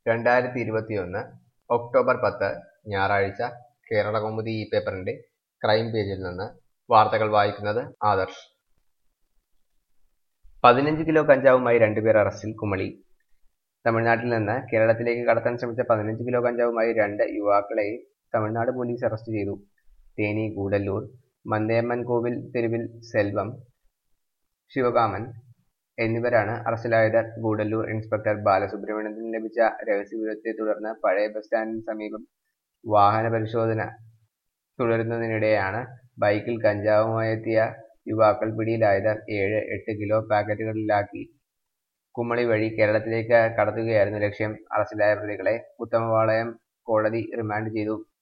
രണ്ടായിരത്തി ഇരുപത്തിയൊന്ന് ഒക്ടോബർ പത്ത് ഞായറാഴ്ച കേരളകൗമുദി ഈ പേപ്പറിന്റെ ക്രൈം പേജിൽ നിന്ന് വാർത്തകൾ വായിക്കുന്നത് ആദർശ് പതിനഞ്ച് കിലോ കഞ്ചാവുമായി രണ്ടുപേർ അറസ്റ്റിൽ കുമളി തമിഴ്നാട്ടിൽ നിന്ന് കേരളത്തിലേക്ക് കടത്താൻ ശ്രമിച്ച പതിനഞ്ച് കിലോ കഞ്ചാവുമായി രണ്ട് യുവാക്കളെ തമിഴ്നാട് പോലീസ് അറസ്റ്റ് ചെയ്തു തേനി ഗൂഡല്ലൂർ മന്ദേമ്മൻ കോവിൽ തെരുവിൽ സെൽവം ശിവകാമൻ എന്നിവരാണ് അറസ്റ്റിലായത് ഗൂഡല്ലൂർ ഇൻസ്പെക്ടർ ബാലസുബ്രഹ്മണ്യത്തിന് ലഭിച്ച രഹസ്യവിവരത്തെ തുടർന്ന് പഴയ ബസ് സ്റ്റാൻഡിന് സമീപം വാഹന പരിശോധന തുടരുന്നതിനിടെയാണ് ബൈക്കിൽ കഞ്ചാവുമായെത്തിയ യുവാക്കൾ പിടിയിലായത് ഏഴ് എട്ട് കിലോ പാക്കറ്റുകളിലാക്കി കുമളി വഴി കേരളത്തിലേക്ക് കടത്തുകയായിരുന്നു ലക്ഷ്യം അറസ്റ്റിലായ പ്രതികളെ ഉത്തമപാളയം കോടതി റിമാൻഡ് ചെയ്തു